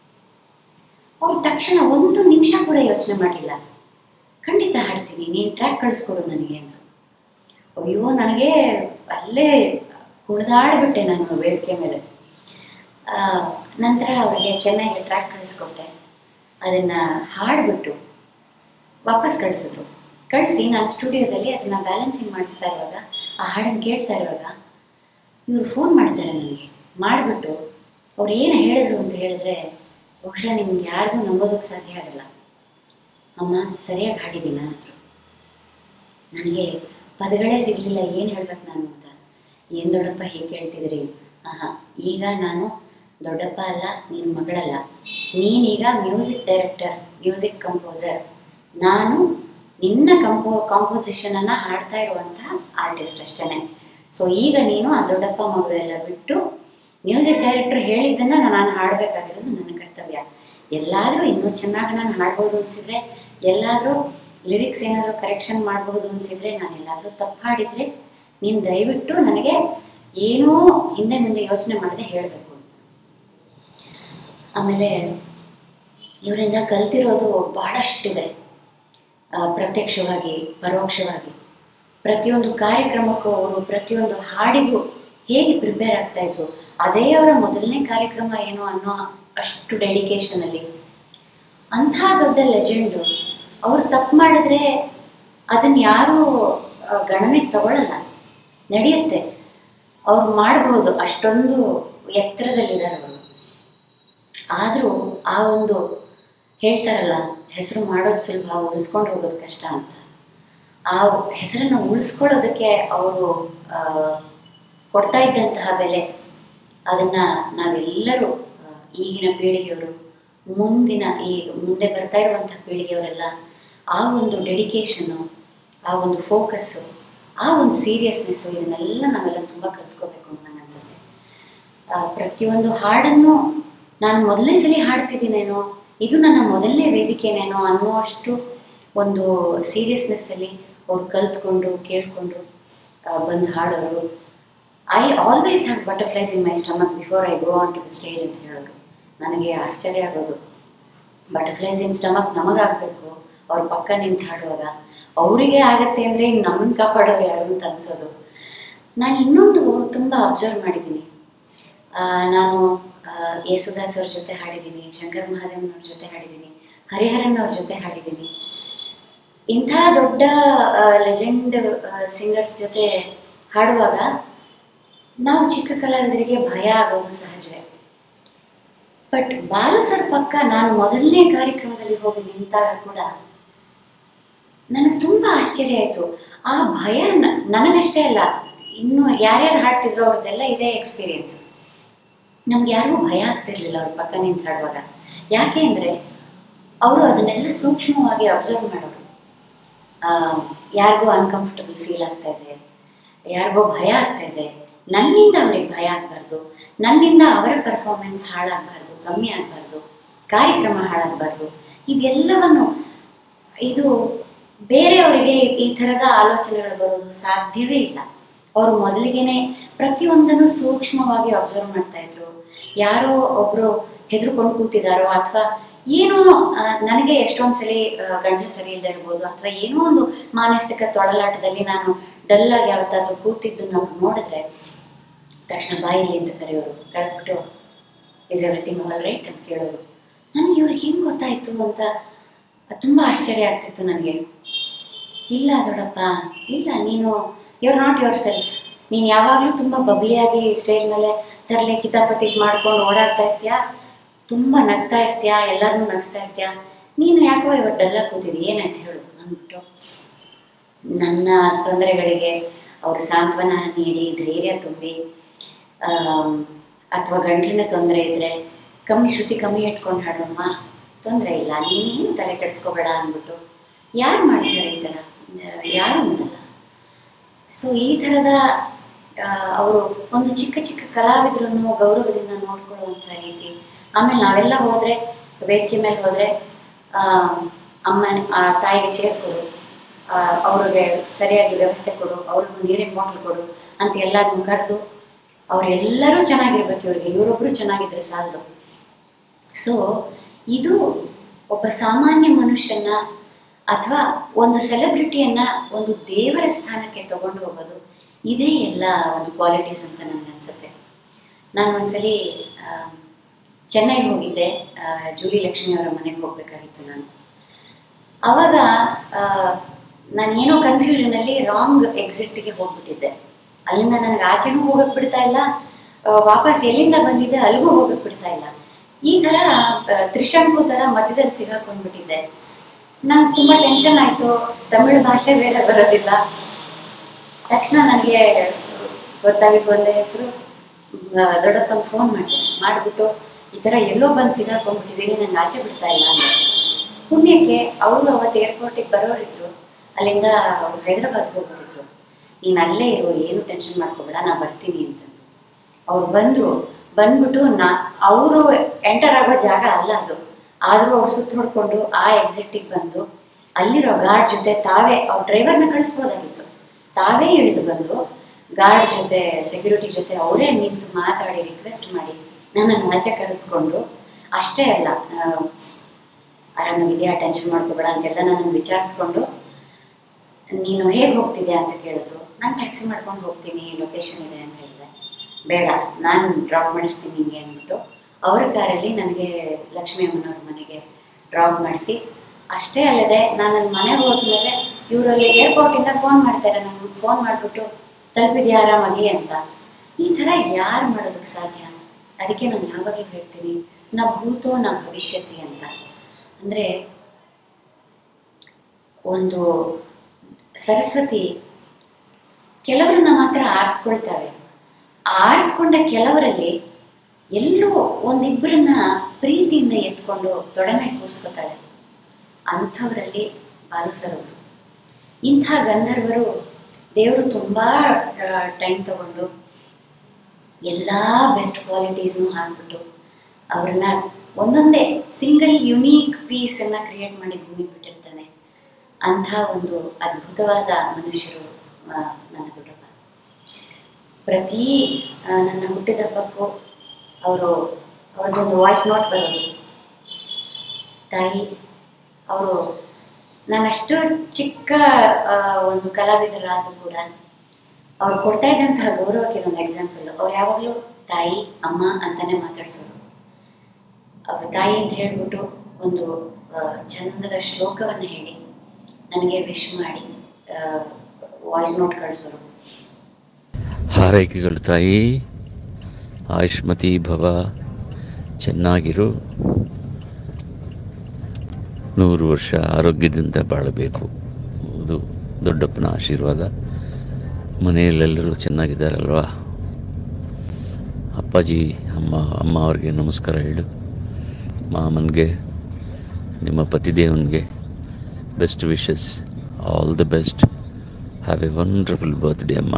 ಅವ್ರು ತಕ್ಷಣ ಒಂದು ನಿಮಿಷ ಕೂಡ ಯೋಚನೆ ಮಾಡಲಿಲ್ಲ ಖಂಡಿತ ಹಾಡ್ತೀನಿ ನೀನು ಟ್ರ್ಯಾಕ್ ಕಳಿಸ್ಕೊಡು ನನಗೆ ಅಂದರು ಅಯ್ಯೋ ನನಗೆ ಅಲ್ಲೇ ಕುಣಿದಾಡ್ಬಿಟ್ಟೆ ನಾನು ವೇದಿಕೆ ಮೇಲೆ ಆ, ನಂತರ ಅವರಿಗೆ ಚೆನ್ನಾಗಿ ಟ್ರ್ಯಾಕ್ ಕಳಿಸ್ಕೊಟ್ಟೆ ಅದನ್ನು ಹಾಡಿಬಿಟ್ಟು ವಾಪಸ್ ಕಳಿಸಿದ್ರು ಕಳಿಸಿ ನಾನು ಸ್ಟುಡಿಯೋದಲ್ಲಿ ಅದನ್ನು ಬ್ಯಾಲೆನ್ಸಿಂಗ್ ಮಾಡಿಸ್ತಾ ಇರುವಾಗ ಆ ಹಾಡನ್ನು ಕೇಳ್ತಾ ಇರುವಾಗ ಇವರು ಫೋನ್ ಮಾಡ್ತಾರೆ ನನಗೆ ಮಾಡಿಬಿಟ್ಟು ಅವ್ರು ಏನು ಹೇಳಿದ್ರು ಅಂತ ಹೇಳಿದ್ರೆ ಬಹುಶಃ ನಿಮ್ಗೆ ಯಾರಿಗೂ ನಂಬೋದಕ್ಕೆ ಸಾಧ್ಯ ಆಗಲ್ಲ ಅಮ್ಮ ಸರಿಯಾಗಿ ಹಾಡಿದ್ದೀನ ಅಂದರು ನನಗೆ ಪದಗಳೇ ಸಿಗಲಿಲ್ಲ ಏನು ಹೇಳ್ಬೇಕು ನಾನು ಅಂತ ಏನು ದೊಡ್ಡಪ್ಪ ಹೀಗೆ ಕೇಳ್ತಿದ್ರಿ ಆಹಾ ಈಗ ನಾನು ದೊಡ್ಡಪ್ಪ ಅಲ್ಲ ನಿನ್ನ ಮಗಳಲ್ಲ ನೀನೀಗ ಮ್ಯೂಸಿಕ್ ಡೈರೆಕ್ಟರ್ ಮ್ಯೂಸಿಕ್ ಕಂಪೋಸರ್ ನಾನು ನಿನ್ನ ಕಂಪೋ ಕಾಂಪೋಸಿಷನನ್ನು ಹಾಡ್ತಾ ಇರುವಂತಹ ಆರ್ಟಿಸ್ಟ್ ಅಷ್ಟೇ ಸೊ ಈಗ ನೀನು ಆ ದೊಡ್ಡಪ್ಪ ಮಗಳು ಎಲ್ಲ ಬಿಟ್ಟು ಮ್ಯೂಸಿಕ್ ಡೈರೆಕ್ಟರ್ ಹೇಳಿದ್ದನ್ನು ನಾನು ಹಾಡಬೇಕಾಗಿರೋದು ನನ್ನ ಕರ್ತವ್ಯ ಎಲ್ಲಾದರೂ ಇನ್ನೂ ಚೆನ್ನಾಗಿ ನಾನು ಹಾಡ್ಬೋದು ಅನಿಸಿದ್ರೆ ಎಲ್ಲಾದರೂ ಲಿರಿಕ್ಸ್ ಏನಾದರೂ ಕರೆಕ್ಷನ್ ಮಾಡ್ಬೋದು ಅನಿಸಿದ್ರೆ ನಾನು ಎಲ್ಲಾದರೂ ತಪ್ಪು ಹಾಡಿದರೆ ನೀನು ದಯವಿಟ್ಟು ನನಗೆ ಏನೂ ಹಿಂದೆ ಮುಂದೆ ಯೋಚನೆ ಮಾಡದೆ ಹೇಳಬೇಕು ಅಂತ ಆಮೇಲೆ ಇವರಿಂದ ಕಲ್ತಿರೋದು ಬಹಳಷ್ಟಿದೆ ಆ, ಪ್ರತ್ಯಕ್ಷವಾಗಿ ಪರೋಕ್ಷವಾಗಿ ಪ್ರತಿಯೊಂದು ಕಾರ್ಯಕ್ರಮಕ್ಕೂ ಅವರು ಪ್ರತಿಯೊಂದು ಹಾಡಿಗೂ ಹೇಗೆ ಪ್ರಿಪೇರ್ ಆಗ್ತಾ ಇದ್ರು ಅದೇ ಅವರ ಮೊದಲನೇ ಕಾರ್ಯಕ್ರಮ ಏನು ಅನ್ನೋ ಅಷ್ಟು ಡೆಡಿಕೇಶನಲ್ಲಿ ಅಂಥ ದೊಡ್ಡ ಲೆಜೆಂಡು ಅವ್ರು ತಪ್ಪು ಮಾಡಿದ್ರೆ ಅದನ್ನು ಯಾರೂ ಆ, ಗಣನೆಗೆ ತಗೊಳ್ಳಲ್ಲ ನಡೆಯುತ್ತೆ ಅವ್ರು ಮಾಡಬಹುದು ಅಷ್ಟೊಂದು ಎತ್ತರದಲ್ಲಿದ್ದಾರೆ ಅವರು ಆದರೂ ಆ ಒಂದು ಹೇಳ್ತಾರಲ್ಲ ಹೆಸರು ಮಾಡೋದು ಸುಲಭ ಉಳಿಸ್ಕೊಂಡು ಹೋಗೋದು ಕಷ್ಟ ಅಂತ ಆ ಹೆಸರನ್ನು ಉಳಿಸ್ಕೊಳ್ಳೋದಕ್ಕೆ ಅವರು ಆ, ಕೊಡ್ತಾ ಇದ್ದಂತಹ ಬೆಲೆ ಅದನ್ನು ನಾವೆಲ್ಲರೂ ಆ, ಈಗಿನ ಪೀಳಿಗೆಯವರು ಮುಂದಿನ ಈ ಮುಂದೆ ಬರ್ತಾ ಇರುವಂಥ ಪೀಳಿಗೆಯವರೆಲ್ಲ ಆ ಒಂದು ಡೆಡಿಕೇಶನ್ನು ಆ ಒಂದು ಫೋಕಸ್ಸು ಆ ಒಂದು ಸೀರಿಯಸ್ನೆಸ್ಸು ಇದನ್ನೆಲ್ಲ ನಾವೆಲ್ಲ ತುಂಬ ಕಲ್ತ್ಕೋಬೇಕು ಅಂತ ನಂಗೆ ಅನ್ಸುತ್ತೆ ಆ, ಪ್ರತಿಯೊಂದು ಹಾಡನ್ನು ನಾನು ಮೊದಲನೇ ಸಲ ಹಾಡ್ತಿದ್ದೀನೇನೋ ಇದು ನನ್ನ ಮೊದಲನೇ ವೇದಿಕೆನೇನೋ ಅನ್ನುವಷ್ಟು ಒಂದು ಸೀರಿಯಸ್ನೆಸ್ಸಲ್ಲಿ ಅವ್ರು ಕಲ್ತ್ಕೊಂಡು ಕೇಳಿಕೊಂಡು ಬಂದು ಹಾಡೋರು I always have butterflies in my stomach before I go on to the stage ಅಂತ ಹೇಳೋರು ನನಗೆ ಆಶ್ಚರ್ಯ ಆಗೋದು ಬಟರ್ಫ್ಲೈಸ್ ಇನ್ ಸ್ಟಮಕ್ ನಮಗಾಗಬೇಕು ಅವ್ರ ಪಕ್ಕ ನಿಂತು ಹಾಡುವಾಗ ಅವರಿಗೆ ಆಗತ್ತೆ ಅಂದರೆ ನಮ್ಮನ್ನು ಕಾಪಾಡೋರು ಯಾರು ಅಂತ ಅನ್ಸೋದು ನಾನು ಇನ್ನೊಂದು ತುಂಬ ಅಬ್ಸರ್ವ್ ಮಾಡಿದ್ದೀನಿ ಆ, ನಾನು ಆ, ಯೇಸುದಾಸ್ ಅವ್ರ ಜೊತೆ ಹಾಡಿದ್ದೀನಿ ಶಂಕರ್ ಮಹಾದೇವನವ್ರ ಜೊತೆ ಹಾಡಿದ್ದೀನಿ ಹರಿಹರನ್ ಅವ್ರ ಜೊತೆ ಹಾಡಿದ್ದೀನಿ ಇಂಥ ದೊಡ್ಡ ಲೆಜೆಂಡ್ ಸಿಂಗರ್ಸ್ ಜೊತೆ ಹಾಡುವಾಗ ನಾವು ಚಿಕ್ಕ ಕಲಾವಿದರಿಗೆ ಭಯ ಆಗೋದು ಸಹಜವೇ ಬಟ್ ಬಾಲು ಸರ್ ಪಕ್ಕ ನಾನು ಮೊದಲನೇ ಕಾರ್ಯಕ್ರಮದಲ್ಲಿ ಹೋಗಿ ನಿಂತಾಗ ಕೂಡ ನನಗೆ ತುಂಬ ಆಶ್ಚರ್ಯ ಆಯಿತು ಆ ಭಯ ನ- ನನಗಷ್ಟೇ ಅಲ್ಲ ಇನ್ನು ಯಾರ್ಯಾರು ಹಾಡ್ತಿದ್ರು ಅವ್ರದ್ದೆಲ್ಲ ಇದೇ ಎಕ್ಸ್ಪೀರಿಯನ್ಸ್ ನಮ್ಗೆ ಯಾರಿಗೂ ಭಯ ಆಗ್ತಿರ್ಲಿಲ್ಲ ಅವ್ರ ಪಕ್ಕ ನಿಂತು ಹಾಡುವಾಗ ಯಾಕೆ ಅಂದರೆ ಅವರು ಅದನ್ನೆಲ್ಲ ಸೂಕ್ಷ್ಮವಾಗಿ ಅಬ್ಸರ್ವ್ ಮಾಡೋರು ಆ, ಯಾರಿಗೋ ಅನ್ಕಂಫರ್ಟಬಲ್ ಫೀಲ್ ಆಗ್ತಾ ಇದೆ ಯಾರಿಗೋ ಭಯ ಆಗ್ತಾ ಇದೆ ನನ್ನಿಂದ ಅವ್ರಿಗೆ ಭಯ ಆಗಬಾರ್ದು ನನ್ನಿಂದ ಅವರ ಪರ್ಫಾರ್ಮೆನ್ಸ್ ಹಾಳಾಗಬಾರ್ದು ಕಮ್ಮಿ ಆಗಬಾರ್ದು ಕಾರ್ಯಕ್ರಮ ಹಾಳಾಗಬಾರ್ದು ಇದೆಲ್ಲವನ್ನು ಇದು ಬೇರೆಯವರಿಗೆ ಈ ಥರದ ಆಲೋಚನೆಗಳು ಬರೋದು ಸಾಧ್ಯವೇ ಇಲ್ಲ ಅವರು ಮೊದಲಿಗೆನೆ ಪ್ರತಿಯೊಂದನ್ನು ಸೂಕ್ಷ್ಮವಾಗಿ ಅಬ್ಸರ್ವ್ ಮಾಡ್ತಾ ಇದ್ರು ಯಾರೋ ಒಬ್ರು ಹೆದರ್ಕೊಂಡು ಕೂತಿದಾರೋ ಅಥವಾ ಏನೋ ಆ, ನನಗೆ ಎಷ್ಟೊಂದು ಸಲ ಗಂಟಲು ಸರಿ ಇಲ್ಲದೆ ಇರ್ಬೋದು ಅಥವಾ ಏನೋ ಒಂದು ಮಾನಸಿಕ ತೊಳಲಾಟದಲ್ಲಿ ನಾನು ಡಲ್ಲಾಗಿ ಯಾವತ್ತಾದ್ರೂ ಕೂತಿದ್ದು ನಾವು ನೋಡಿದ್ರೆ ತಕ್ಷಣ ಬಾಯಿಲಿ ಅಂತ ಕರೆಯೋರು ಕರೆದ್ಬಿಟ್ಟು ಇಸ್ ಎವ್ರಿಥಿಂಗ್ ಆಲ್ ರೈಟ್ ಅಂತ ಕೇಳೋರು ನನಗೆ ಇವ್ರಿಗೆ ಹೆಂಗೆ ಗೊತ್ತಾಯ್ತು ಅಂತ ತುಂಬ ಆಶ್ಚರ್ಯ ಆಗ್ತಿತ್ತು ನನಗೆ ಇಲ್ಲ ದೊಡ್ಡಪ್ಪ ಇಲ್ಲ ನೀನು ಯು ನಾಟ್ ಯುವರ್ ಸೆಲ್ಫ್ ನೀನು ಯಾವಾಗಲೂ ತುಂಬ ಬಬ್ಲಿಯಾಗಿ ಸ್ಟೇಜ್ ಮೇಲೆ ತರಲೆ ಕಿತಾಪತಿ ಮಾಡ್ಕೊಂಡು ಓಡಾಡ್ತಾ ಇರ್ತೀಯಾ ತುಂಬ ನಗ್ತಾ ಇರ್ತೀಯಾ ಎಲ್ಲರನ್ನೂ ನಗಿಸ್ತಾ ಇರ್ತೀಯಾ ನೀನು ಯಾಕೋ ಇವತ್ತು ಡಲ್ಲಾಗಿ ಕೂತಿದ್ದಿ ಏನಾಯ್ತು ಹೇಳು ಅಂದ್ಬಿಟ್ಟು ನನ್ನ ತೊಂದರೆಗಳಿಗೆ ಅವರು ಸಾಂತ್ವನ ನೀಡಿ ಧೈರ್ಯ ತುಂಬಿ ಅಥವಾ ಗಂಟ್ಲಿನ ತೊಂದರೆ ಇದ್ದರೆ ಕಮ್ಮಿ ಶ್ರುತಿ ಕಮ್ಮಿ ಇಟ್ಕೊಂಡು ಹಾಡಮ್ಮ ತೊಂದರೆ ಇಲ್ಲ ನೀನೇನು ತಲೆ ಕೆಡಿಸ್ಕೋಬೇಡ ಅಂದ್ಬಿಟ್ಟು ಯಾರು ಮಾಡ್ತಾರೆ ಈ ಥರ ಯಾರು ಮಾಡಲ್ಲ ಸೊ ಈ ಥರದ ಅವರು ಒಂದು ಚಿಕ್ಕ ಚಿಕ್ಕ ಕಲಾವಿದರನ್ನು ಗೌರವದಿಂದ ನೋಡ್ಕೊಳ್ಳುವಂಥ ರೀತಿ ಆಮೇಲೆ ನಾವೆಲ್ಲ ಹೋದರೆ ವೇದಿಕೆ ಮೇಲೆ ಹೋದರೆ ಅಮ್ಮನ ಆ ತಾಯಿಗೆ ಚೇರ್ ಕೊಡು ಆ, ಅವ್ರಿಗೆ ಸರಿಯಾಗಿ ವ್ಯವಸ್ಥೆ ಕೊಡು ಅವ್ರಿಗೂ ನೀರಿನ ಬಾಟ್ಲ್ ಕೊಡು ಅಂತ ಎಲ್ಲರನ್ನು ಕರೆದು ಅವರೆಲ್ಲರೂ ಚೆನ್ನಾಗಿರ್ಬೇಕು ಇವ್ರಿಗೆ ಇವರೊಬ್ಬರು ಚೆನ್ನಾಗಿದ್ರೆ ಸಾಲದು ಸೊ ಇದು ಒಬ್ಬ ಸಾಮಾನ್ಯ ಮನುಷ್ಯನ ಅಥವಾ ಒಂದು ಸೆಲೆಬ್ರಿಟಿಯನ್ನ ಒಂದು ದೇವರ ಸ್ಥಾನಕ್ಕೆ ತಗೊಂಡು ಹೋಗೋದು ಇದೇ ಎಲ್ಲ ಒಂದು ಕ್ವಾಲಿಟೀಸ್ ಅಂತ ನನಗನ್ಸುತ್ತೆ ನಾನು ಒಂದ್ಸಲಿ ಆ, ಚೆನ್ನೈಗೆ ಹೋಗಿದ್ದೆ ಆ, ಜೂಲಿ ಲಕ್ಷ್ಮಿ ಅವರ ಮನೆಗೆ ಹೋಗ್ಬೇಕಾಗಿತ್ತು ನಾನು ಆವಾಗ ನಾನು ಏನೋ ಕನ್ಫ್ಯೂಷನಲ್ಲಿ ರಾಂಗ್ ಎಕ್ಸಿಟ್ಗೆ ಹೋಗ್ಬಿಟ್ಟಿದ್ದೆ ಅಲ್ಲಿಂದ ನನಗೆ ಆಚೆನೂ ಹೋಗಕ್ಕೆ ಬಿಡ್ತಾ ಇಲ್ಲ ಆ, ವಾಪಸ್ ಎಲ್ಲಿಂದ ಬಂದಿದ್ದೆ ಅಲ್ಲಿಗೂ ಹೋಗಕ್ಕೆ ಬಿಡ್ತಾ ಇಲ್ಲ ಈ ಥರ ಆ, ತ್ರಿಶಂಕು ಥರ ಮಧ್ಯದಲ್ಲಿ ಸಿಗಾಕೊಂಡ್ಬಿಟ್ಟಿದ್ದೆ ನಂಗೆ ತುಂಬ ಟೆನ್ಷನ್ ಆಯಿತು ತಮಿಳು ಭಾಷೆ ಬೇರೆ ಬರೋದಿಲ್ಲ ತಕ್ಷಣ ನನಗೆ ಗೊತ್ತಾಗಿದ್ದು ಒಂದೇ ಹೆಸರು ದೊಡ್ಡಪ್ಪಂಗೆ ಫೋನ್ ಮಾಡಿದೆ ಮಾಡಿಬಿಟ್ಟು ಈ ಥರ ಎಲ್ಲೋ ಬಂದು ಸಿಗಾಕೊಂಡ್ಬಿಟ್ಟಿದ್ದೀನಿ ನಂಗೆ ಆಚೆ ಬಿಡ್ತಾ ಇಲ್ಲ ಅಂತ ಪುಣ್ಯಕ್ಕೆ ಅವರು ಅವತ್ತು ಏರ್ಪೋರ್ಟಿಗೆ ಬರೋರಿದ್ರು ಅಲ್ಲಿಂದ ಅವ್ರು ಹೈದ್ರಾಬಾದ್ಗೆ ಹೋಗೋರಿದ್ರು ನೀನು ಅಲ್ಲೇ ಇರು ಏನು ಟೆನ್ಷನ್ ಮಾಡ್ಕೋಬೇಡ ನಾನು ಬರ್ತೀನಿ ಅಂತಂದು ಅವ್ರು ಬಂದರು ಬಂದ್ಬಿಟ್ಟು ನಾ ಅವರು ಎಂಟರ್ ಆಗೋ ಜಾಗ ಅಲ್ಲ ಅದು ಆದರೂ ಅವ್ರು ಸುತ್ತ ಹೊಡ್ಕೊಂಡು ಆ ಎಕ್ಸಿಟಿಗೆ ಬಂದು ಅಲ್ಲಿರೋ ಗಾರ್ಡ್ ಜೊತೆ ತಾವೇ ಅವ್ರ ಡ್ರೈವರ್ನ ಕಳಿಸ್ಬೋದಾಗಿತ್ತು ತಾವೇ ಇಳಿದು ಬಂದು ಗಾರ್ಡ್ ಜೊತೆ ಸೆಕ್ಯೂರಿಟಿ ಜೊತೆ ಅವರೇ ನಿಂತು ಮಾತಾಡಿ ರಿಕ್ವೆಸ್ಟ್ ಮಾಡಿ ನನ್ನನ್ನು ಆಚೆ ಕರೆಸ್ಕೊಂಡು ಅಷ್ಟೇ ಅಲ್ಲ ಆ, ಆರಾಮಾಗಿದೆಯಾ ಟೆನ್ಷನ್ ಮಾಡ್ಕೋಬೇಡ ಅಂತೆಲ್ಲ ನನ್ನನ್ನು ವಿಚಾರಿಸ್ಕೊಂಡು ನೀನು ಹೇಗೆ ಹೋಗ್ತಿದ್ಯಾ ಅಂತ ಕೇಳಿದ್ರು ನಾನು ಟ್ಯಾಕ್ಸಿ ಮಾಡ್ಕೊಂಡು ಹೋಗ್ತೀನಿ ಲೊಕೇಶನ್ ಇದೆ ಅಂತ ಹೇಳಿದೆ ಬೇಡ ನಾನು ಡ್ರಾಪ್ ಮಾಡಿಸ್ತೀನಿ ನಿಮಗೆ ಅಂದ್ಬಿಟ್ಟು ಅವ್ರ ಕಾರಲ್ಲಿ ನನಗೆ ಲಕ್ಷ್ಮೀ ಅಮ್ಮನವ್ರ ಮನೆಗೆ ಡ್ರಾಪ್ ಮಾಡಿಸಿ ಅಷ್ಟೇ ಅಲ್ಲದೆ ನಾನು ನನ್ನ ಮನೆಗೆ ಹೋದ್ಮೇಲೆ ಇವರಲ್ಲಿ ಏರ್ಪೋರ್ಟಿಂದ ಫೋನ್ ಮಾಡ್ತಾರೆ ನನಗೆ ಫೋನ್ ಮಾಡಿಬಿಟ್ಟು ತಲುಪಿದ್ಯಾ ಆರಾಮಾಗಿ ಅಂತ ಈ ಥರ ಯಾರು ಮಾಡೋದಕ್ಕೆ ಸಾಧ್ಯ ಅದಕ್ಕೆ ನಾನು ಯಾವಾಗಲೂ ಹೇಳ್ತೀನಿ ನ ಭೂತೋ ನ ಭವಿಷ್ಯತಿ ಅಂತ ಅಂದರೆ ಒಂದು ಸರಸ್ವತಿ ಕೆಲವರನ್ನ ಮಾತ್ರ ಆರಿಸ್ಕೊಳ್ತಾಳೆ ಆರಿಸ್ಕೊಂಡ ಕೆಲವರಲ್ಲಿ ಎಲ್ಲೋ ಒಂದಿಬ್ಬರನ್ನ ಪ್ರೀತಿಯಿಂದ ಎತ್ಕೊಂಡು ತೊಡೆ ಮೇಲೆ ಕೂರಿಸ್ಕೊತಾಳೆ ಅಂಥವರಲ್ಲಿ ಬಾಲುಸರವರು ಇಂಥ ಗಂಧರ್ವರು ದೇವರು ತುಂಬ ಟೈಮ್ ತಗೊಂಡು ಎಲ್ಲ ಬೆಸ್ಟ್ ಕ್ವಾಲಿಟೀಸ್ನು ಹಾಕ್ಬಿಟ್ಟು ಅವ್ರನ್ನ ಒಂದೊಂದೇ ಸಿಂಗಲ್ ಯುನೀಕ್ ಪೀಸನ್ನು ಕ್ರಿಯೇಟ್ ಮಾಡಿ ಭೂಮಿ ಬಿಟ್ಟಿರ್ತಾನೆ ಅಂಥ ಒಂದು ಅದ್ಭುತವಾದ ಮನುಷ್ಯರು ಆ, ನನ್ನ ದೊಡ್ಡಪ್ಪ ಪ್ರತಿ ಆ, ನನ್ನ ಹುಟ್ಟಿದ ಹಬ್ಬಕ್ಕೂ ಅವರು ಅವ್ರದ್ದೊಂದು ವಾಯ್ಸ್ ನೋಟ್ ಬರೋದು ತಾಯಿ ಅವರು ನಾನಷ್ಟು ಚಿಕ್ಕ ಆ, ಒಂದು ಕಲಾವಿದರಾದರೂ ಕೂಡ ಅವ್ರು ಕೊಡ್ತಾ ಇದ್ದಂತಹ ಗೌರವಕ್ಕೆ ಒಂದು ಎಕ್ಸಾಂಪಲ್ ಅವ್ರು ಯಾವಾಗಲೂ ತಾಯಿ ಅಮ್ಮ ಅಂತಾನೆ ಮಾತಾಡ್ಸೋರು ಅವ್ರ ತಾಯಿ ಅಂತ ಹೇಳ್ಬಿಟ್ಟು ಒಂದು ಆ, ಚಂದದ ಶ್ಲೋಕವನ್ನು ಹೇಳಿ ನನಗೆ ವಿಶ್ ಮಾಡಿ ವಾಯ್ಸ್ ನೋಟ್ ಕಳಿಸೋರು ಹಾರೈಕೆಗಳು ತಾಯಿ ಆಯುಷ್ಮತಿ ಭವ ಚೆನ್ನಾಗಿರು ನೂರು ವರ್ಷ ಆರೋಗ್ಯದಿಂದ ಬಾಳಬೇಕು ಇದು ದೊಡ್ಡಪ್ಪನ ಆಶೀರ್ವಾದ ಮನೆಯಲ್ಲೆಲ್ಲರೂ ಚೆನ್ನಾಗಿದ್ದಾರಲ್ವಾ ಅಪ್ಪಾಜಿ ಅಮ್ಮ ಅಮ್ಮ ಅವ್ರಿಗೆ ನಮಸ್ಕಾರ ಹೇಳು ಮಾಮನಿಗೆ ನಿಮ್ಮ ಪತಿದೇವನಿಗೆ best wishes all the best have a wonderful birthday ಅಮ್ಮ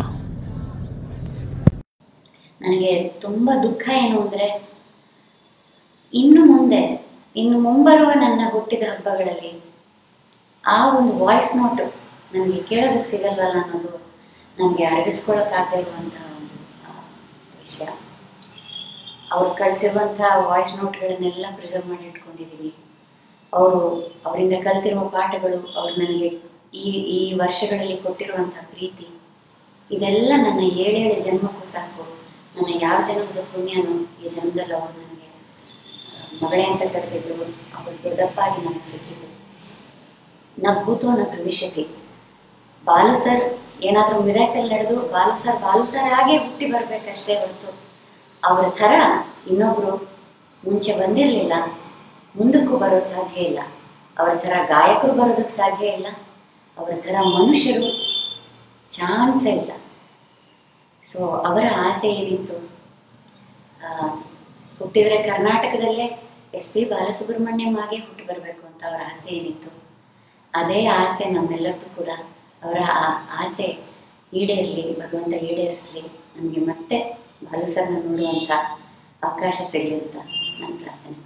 ನನಗೆ ತುಂಬ ದುಃಖ ಏನು ಅಂದರೆ ಇನ್ನು ಮುಂದೆ ಇನ್ನು ಮುಂಬರುವ ನನ್ನ ಹುಟ್ಟಿದ ಹಬ್ಬಗಳಲ್ಲಿ ಆ ಒಂದು ವಾಯ್ಸ್ ನೋಟ್ ನನಗೆ ಕೇಳೋದಕ್ಕೆ ಸಿಗಲ್ವಲ್ಲ ಅನ್ನೋದು ನನಗೆ ಅಡಗಿಸ್ಕೊಳ್ಳೋಕ್ಕಾಗದೇ ಇರುವಂತಹ ಒಂದು ಆ, ವಿಷಯ ಅವ್ರು ಕಳಿಸಿರುವಂಥ ವಾಯ್ಸ್ ನೋಟ್ಗಳನ್ನೆಲ್ಲ ಪ್ರಿಸರ್ವ್ ಮಾಡಿ ಇಟ್ಕೊಂಡಿದ್ದೀನಿ ಅವರು ಅವರಿಂದ ಕಲ್ತಿರುವ ಪಾಠಗಳು ಅವ್ರು ನನಗೆ ಈ ಈ ವರ್ಷಗಳಲ್ಲಿ ಕೊಟ್ಟಿರುವಂಥ ಪ್ರೀತಿ ಇದೆಲ್ಲ ನನ್ನ ಏಳೇಳು ಜನ್ಮಕ್ಕೂ ಸಾಕು ನನ್ನ ಯಾವ ಜನ್ಮದ ಪುಣ್ಯನೋ ಈ ಜನ್ಮದಲ್ಲಿ ಅವರು ನನಗೆ ಆ, ಮಗಳೇ ಅಂತ ಕರೆದಿದ್ರು ಅವರು ದೊಡ್ಡಪ್ಪಾಗಿ ನನಗೆ ಸಿಕ್ಕಿದ್ರು ನ ಭೂತೋ ನ ಭವಿಷ್ಯತಿ ಬಾಲು ಸರ್ ಏನಾದರೂ ಮಿರಾಕಲ್ ನಡೆದು ಬಾಲು ಸರ್ ಬಾಲು ಸರ್ ಹಾಗೆ ಹುಟ್ಟಿ ಬರಬೇಕಷ್ಟೇ ಹೊರತು ಅವ್ರ ಥರ ಇನ್ನೊಬ್ಬರು ಮುಂಚೆ ಬಂದಿರಲಿಲ್ಲ ಮುಂದಕ್ಕೂ ಬರೋದು ಸಾಧ್ಯ ಇಲ್ಲ ಅವ್ರ ಥರ ಗಾಯಕರು ಬರೋದಕ್ಕೆ ಸಾಧ್ಯ ಇಲ್ಲ ಅವರ ಥರ ಮನುಷ್ಯರು ಚಾನ್ಸೇ ಇಲ್ಲ ಸೊ ಅವರ ಆಸೆ ಏನಿತ್ತು ಆ, ಹುಟ್ಟಿದರೆ ಕರ್ನಾಟಕದಲ್ಲೇ ಎಸ್ ಪಿ ಬಾಲಸುಬ್ರಹ್ಮಣ್ಯಂ ಹಾಗೆ ಹುಟ್ಟಿ ಬರಬೇಕು ಅಂತ ಅವರ ಆಸೆ ಏನಿತ್ತು ಅದೇ ಆಸೆ ನಮ್ಮೆಲ್ಲರದ್ದು ಕೂಡ ಅವರ ಆ ಆಸೆ ಈಡೇರಲಿ ಭಗವಂತ ಈಡೇರಿಸಲಿ ನನಗೆ ಮತ್ತೆ ಬಾಲು ಸರ್ನ ನೋಡುವಂಥ ಅವಕಾಶ ಸಿಗಲಿ ಅಂತ ನಾನು ಪ್ರಾರ್ಥನೆ